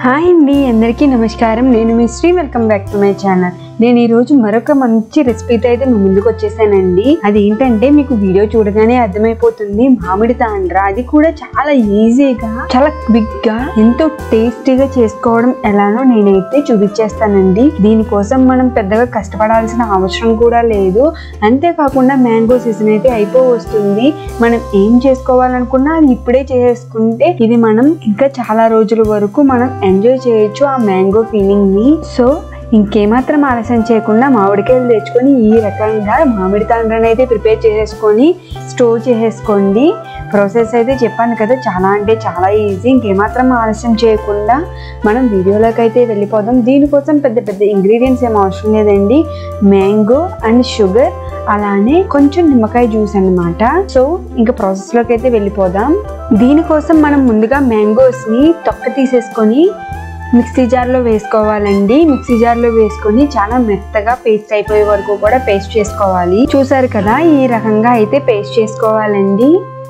hi అండి అందరికీ నమస్కారం నేను మీ Sri welcome back to my channel నేను ఈ రోజు మరొక మంచి రెసిపీతో అయితే మీ ముందుకు వచ్చేసానండి అది ఏంటంటే మీకు వీడియో చూడగానే అర్థమైపోతుంది మామిడి తాండ్ర అది కూడా చాలా ఈజీగా చాలా క్విక్ గా ఎంతో టేస్టీగా చేసుకోవడం ఎలానో నేనైతే చూపించేస్తానండి దీనికోసం మనం పెద్దగా కష్టపడాల్సిన అవసరం కూడా లేదు అంతేకాకుండా మ్యాంగో సీజన్ అయితే అయిపో వస్తుంది మనం ఏం చేసుకోవాలనుకున్నా అది ఇప్పుడే చేసుకుంటే ఇది మనం ఇంకా చాలా రోజుల వరకు మనం ఎంజాయ్ చేయొచ్చు ఆ మ్యాంగో ఫీలింగ్ ని సో ఇంకేమాత్రం ఆలస్యం చేయకుండా మామిడికాయలు తెచ్చుకొని ఈ రకంగా మామిడి తాండ్రని అయితే ప్రిపేర్ చేసేసుకొని స్టోర్ చేసేసుకోండి ప్రాసెస్ అయితే చెప్పాను కదా చాలా అంటే చాలా ఈజీ ఇంకేమాత్రం ఆలస్యం చేయకుండా మనం వీడియోలోకి అయితే వెళ్ళిపోదాం దీనికోసం పెద్ద పెద్ద ఇంగ్రీడియంట్స్ ఏం అవసరం లేదండి మ్యాంగో అండ్ షుగర్ అలానే కొంచెం నిమ్మకాయ జ్యూస్ అన్నమాట సో ఇంకా ప్రాసెస్లోకి అయితే వెళ్ళిపోదాం దీనికోసం మనం ముందుగా మ్యాంగోస్ని తొక్క తీసేసుకొని మిక్సీ జార్లో వేసుకోవాలండి మిక్సీ జార్లో వేసుకొని చాలా మెత్తగా పేస్ట్ అయిపోయే వరకు కూడా పేస్ట్ చేసుకోవాలి చూసారు కదా ఈ రకంగా అయితే పేస్ట్ చేసుకోవాలండి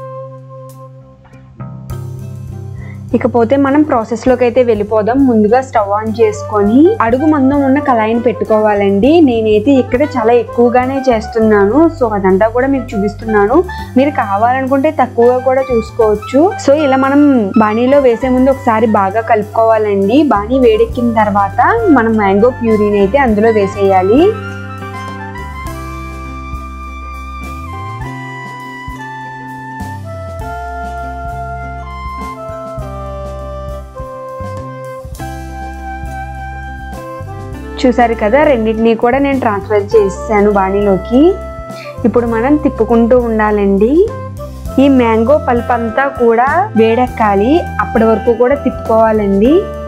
ఇకపోతే మనం ప్రాసెస్లోకి అయితే వెళ్ళిపోదాం ముందుగా స్టవ్ ఆన్ చేసుకొని అడుగు మందం ఉన్న కళాయిని పెట్టుకోవాలండి నేనైతే ఇక్కడ చాలా ఎక్కువగానే చేస్తున్నాను సో అదంతా కూడా మీకు చూపిస్తున్నాను మీరు కావాలనుకుంటే తక్కువగా కూడా చూసుకోవచ్చు సో ఇలా మనం బాణీలో వేసే ముందు ఒకసారి బాగా కలుపుకోవాలండి బాణీ వేడెక్కిన తర్వాత మనం మ్యాంగో ప్యూరీని అయితే అందులో వేసేయాలి చూసారు కదా రెండింటినీ కూడా నేను ట్రాన్స్ఫర్ చేసాను బాణీలోకి ఇప్పుడు మనం తిప్పుకుంటూ ఉండాలండి ఈ మ్యాంగో పల్ప్ అంతా కూడా వేడెక్కాలి అప్పటి వరకు కూడా తిప్పుకోవాలండి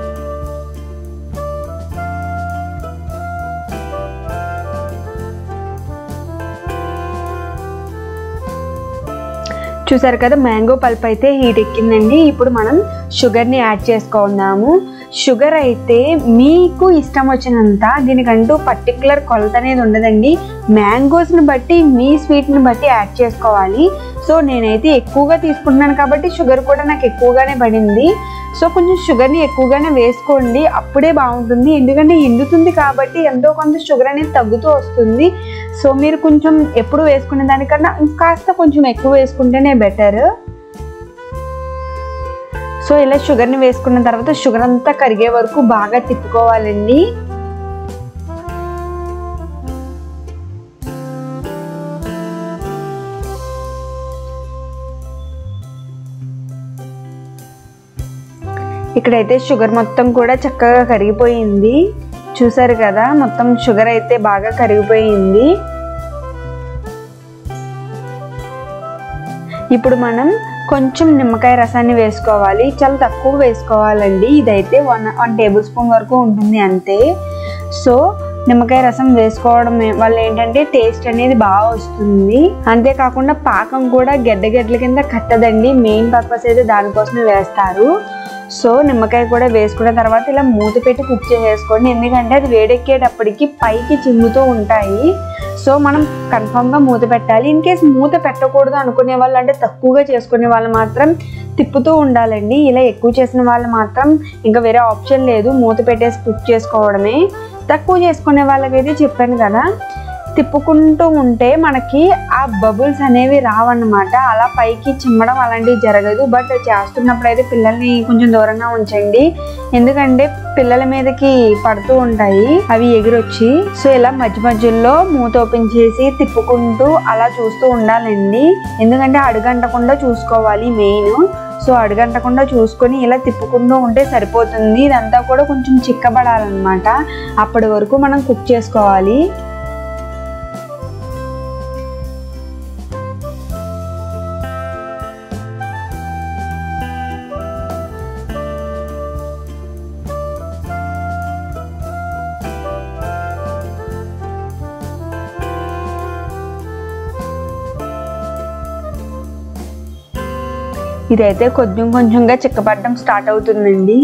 చూసారు కదా మ్యాంగో పల్ప్ అయితే హీట్ ఎక్కిందండి ఇప్పుడు మనం షుగర్ని యాడ్ చేసుకుందాము షుగర్ అయితే మీకు ఇష్టం వచ్చినంత దీనికంటూ పర్టికులర్ కొలత అనేది ఉండదండి మ్యాంగోస్ని బట్టి మీ స్వీట్ని బట్టి యాడ్ చేసుకోవాలి సో నేనైతే ఎక్కువగా తీసుకుంటున్నాను కాబట్టి షుగర్ కూడా నాకు ఎక్కువగానే పడింది సో కొంచెం షుగర్ని ఎక్కువగానే వేసుకోండి అప్పుడే బాగుంటుంది ఎందుకంటే ఎండుతుంది కాబట్టి ఎంతో కొంత షుగర్ అనేది తగ్గుతూ వస్తుంది సో మీరు కొంచెం ఎప్పుడు వేసుకునే దానికన్నా కాస్త కొంచెం ఎక్కువ వేసుకుంటేనే బెటర్ సో ఇలా షుగర్ని వేసుకున్న తర్వాత షుగర్ అంతా కరిగే వరకు బాగా తిప్పుకోవాలండి ఇక్కడైతే షుగర్ మొత్తం కూడా చక్కగా కరిగిపోయింది చూసారు కదా మొత్తం షుగర్ అయితే బాగా కరిగిపోయింది ఇప్పుడు మనం కొంచెం నిమ్మకాయ రసాన్ని వేసుకోవాలి చాలా తక్కువ వేసుకోవాలండి ఇదైతే వన్ వన్ టేబుల్ స్పూన్ వరకు ఉంటుంది అంతే సో నిమ్మకాయ రసం వేసుకోవడం వల్ల ఏంటంటే టేస్ట్ అనేది బాగా వస్తుంది అంతేకాకుండా పాకం కూడా గడ్డ గడ్డల కింద కట్టదండి మెయిన్ పర్పస్ అయితే దానికోసమే వేస్తారు సో నిమ్మకాయ కూడా వేసుకున్న తర్వాత ఇలా మూత పెట్టి కుక్ చేసేసుకోండి ఎందుకంటే అది వేడెక్కేటప్పటికి పైకి చిమ్ముతూ ఉంటాయి సో మనం కన్ఫామ్గా మూత పెట్టాలి ఇన్ కేస్ మూత పెట్టకూడదు అనుకునే వాళ్ళు అంటే తక్కువగా చేసుకునే వాళ్ళు మాత్రం తిప్పుతూ ఉండాలండి ఇలా ఎక్కువ చేసిన వాళ్ళు మాత్రం ఇంకా వేరే ఆప్షన్ లేదు మూత పెట్టేసి కుక్ చేసుకోవడమే తక్కువ చేసుకునే వాళ్ళకైతే చెప్పాను కదా తిప్పుకుంటూ ఉంటే మనకి ఆ బబుల్స్ అనేవి రావన్నమాట అలా పైకి చిమ్మడం అలాంటివి జరగదు బట్ చేస్తున్నప్పుడు అయితే పిల్లల్ని కొంచెం దూరంగా ఉంచండి ఎందుకంటే పిల్లల మీదకి పడుతూ ఉంటాయి అవి ఎగిరొచ్చి సో ఇలా మధ్య మధ్యలో మూత ఓపెన్ చేసి తిప్పుకుంటూ అలా చూస్తూ ఉండాలండి ఎందుకంటే అడుగంటకుండా చూసుకోవాలి మెయిన్ సో అడుగంటకుండా చూసుకొని ఇలా తిప్పుకుంటూ ఉంటే సరిపోతుంది ఇదంతా కూడా కొంచెం చిక్కబడాలన్నమాట అప్పటి వరకు మనం కుక్ చేసుకోవాలి ఇదైతే కొంచెం కొంచెంగా చిక్కపడడం స్టార్ట్ అవుతుందండి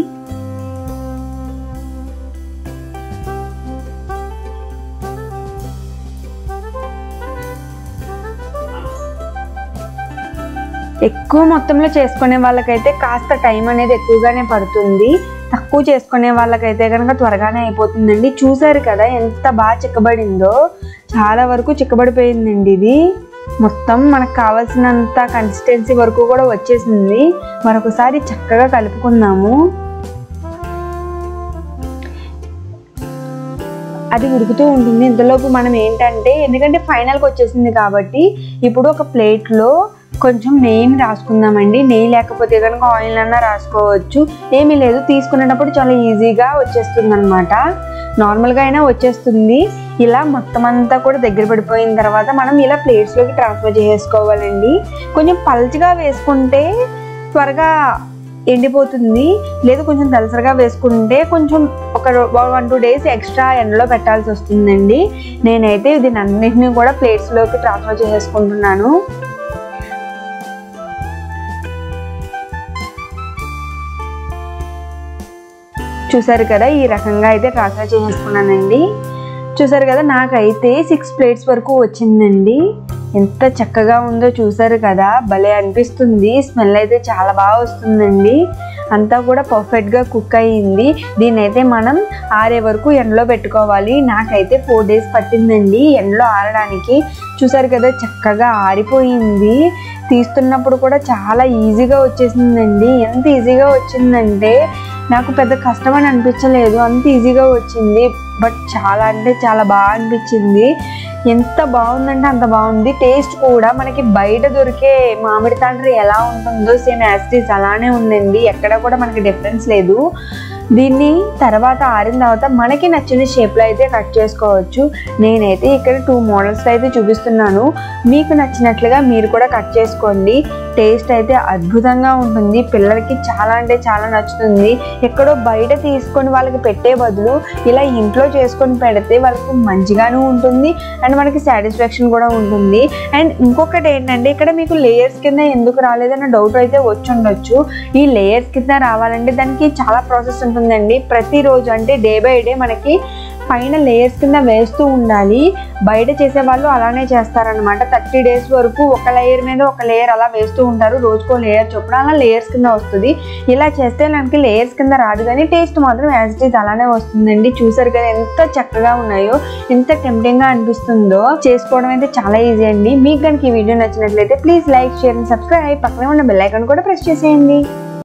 ఎక్కువ మొత్తంలో చేసుకునే వాళ్ళకైతే కాస్త టైం అనేది ఎక్కువగానే పడుతుంది తక్కువ చేసుకునే వాళ్ళకైతే కనుక త్వరగానే అయిపోతుందండి చూసారు కదా ఎంత బాగా చిక్కబడిందో చాలా వరకు చిక్కబడిపోయిందండి ఇది మొత్తం మనకు కావాల్సినంత కన్సిస్టెన్సీ వరకు కూడా వచ్చేసింది మరొకసారి చక్కగా కలుపుకుందాము అది ఉడుకుతూ ఉంటుంది ఇంతలోపు మనం ఏంటంటే ఎందుకంటే ఫైనల్కి వచ్చేసింది కాబట్టి ఇప్పుడు ఒక ప్లేట్లో కొంచెం నెయ్యిని రాసుకుందామండి నెయ్యి లేకపోతే కనుక ఆయిల్ అన్నా రాసుకోవచ్చు ఏమీ లేదు తీసుకునేటప్పుడు చాలా ఈజీగా వచ్చేస్తుంది అనమాట నార్మల్గా అయినా వచ్చేస్తుంది ఇలా మొత్తం అంతా కూడా దగ్గర పడిపోయిన తర్వాత మనం ఇలా ప్లేట్స్లోకి ట్రాన్స్ఫర్ చేసుకోవాలండి కొంచెం పల్చగా వేసుకుంటే త్వరగా ఎండిపోతుంది లేదు కొంచెం దలసరగా వేసుకుంటే కొంచెం ఒక వన్ టూ డేస్ ఎక్స్ట్రా ఎండలో పెట్టాల్సి వస్తుందండి నేనైతే దీని అన్నింటినీ కూడా ప్లేట్స్లోకి ట్రాన్స్ఫర్ చేసుకుంటున్నాను చూసారు కదా ఈ రకంగా అయితే ట్రాన్స్ఫర్ చేసుకున్నానండి చూసారు కదా నాకైతే సిక్స్ ప్లేట్స్ వరకు వచ్చిందండి ఎంత చక్కగా ఉందో చూసారు కదా భలే అనిపిస్తుంది స్మెల్ అయితే చాలా బాగా వస్తుందండి అంతా కూడా పర్ఫెక్ట్గా కుక్ అయ్యింది దీన్ని అయితే మనం ఆరే వరకు ఎండలో పెట్టుకోవాలి నాకైతే ఫోర్ డేస్ పట్టిందండి ఎండలో ఆరడానికి చూసారు కదా చక్కగా ఆరిపోయింది తీస్తున్నప్పుడు కూడా చాలా ఈజీగా వచ్చేసిందండి ఎంత ఈజీగా వచ్చిందంటే నాకు పెద్ద కష్టం అని అనిపించలేదు అంత ఈజీగా వచ్చింది బట్ చాలా అంటే చాలా బాగా అనిపించింది ఎంత బాగుందంటే అంత బాగుంది టేస్ట్ కూడా మనకి బయట దొరికే మామిడి తాండ్రి ఎలా ఉంటుందో సేమ్ యాసిటీస్ అలానే ఉందండి ఎక్కడ కూడా మనకి డిఫరెన్స్ లేదు దీన్ని తర్వాత ఆరిన తర్వాత మనకి నచ్చిన షేప్లో అయితే కట్ చేసుకోవచ్చు నేనైతే ఇక్కడ టూ మోడల్స్ అయితే చూపిస్తున్నాను మీకు నచ్చినట్లుగా మీరు కూడా కట్ చేసుకోండి టేస్ట్ అయితే అద్భుతంగా ఉంటుంది పిల్లలకి చాలా అంటే చాలా నచ్చుతుంది ఎక్కడో బయట తీసుకొని వాళ్ళకి పెట్టే బదులు ఇలా ఇంట్లో చేసుకొని పెడితే వాళ్ళకి మంచిగాను ఉంటుంది అండ్ మనకి సాటిస్ఫాక్షన్ కూడా ఉంటుంది అండ్ ఇంకొకటి ఏంటంటే ఇక్కడ మీకు లేయర్స్ కింద ఎందుకు రాలేదన్న డౌట్ అయితే వచ్చి ఉండొచ్చు ఈ లేయర్స్ కింద రావాలంటే దానికి చాలా ప్రాసెస్ ఉంటుందండి ప్రతిరోజు అంటే డే బై డే మనకి పైన లేయర్స్ కింద వేస్తూ ఉండాలి బయట చేసే వాళ్ళు అలానే చేస్తారనమాట థర్టీ డేస్ వరకు ఒక లేయర్ మీద ఒక లేయర్ అలా వేస్తూ ఉంటారు రోజుకో లేయర్ చొప్పున అలా లేయర్స్ కింద వస్తుంది ఇలా చేస్తే మనకి లేయర్స్ కింద రాదు కానీ టేస్ట్ మాత్రం యాజ్ ఇట్ ఈజ్ అలానే వస్తుందండి చూసారు కదా ఎంత చక్కగా ఉన్నాయో ఎంత టెంప్టింగ్ గా అనిపిస్తుందో చేసుకోవడం అయితే చాలా ఈజీ అండి మీకు కనుక ఈ వీడియో నచ్చినట్లయితే please like share and subscribe పక్కనే ఉన్న బెల్ ఐకాన్ కూడా ప్రెస్ చేసేయండి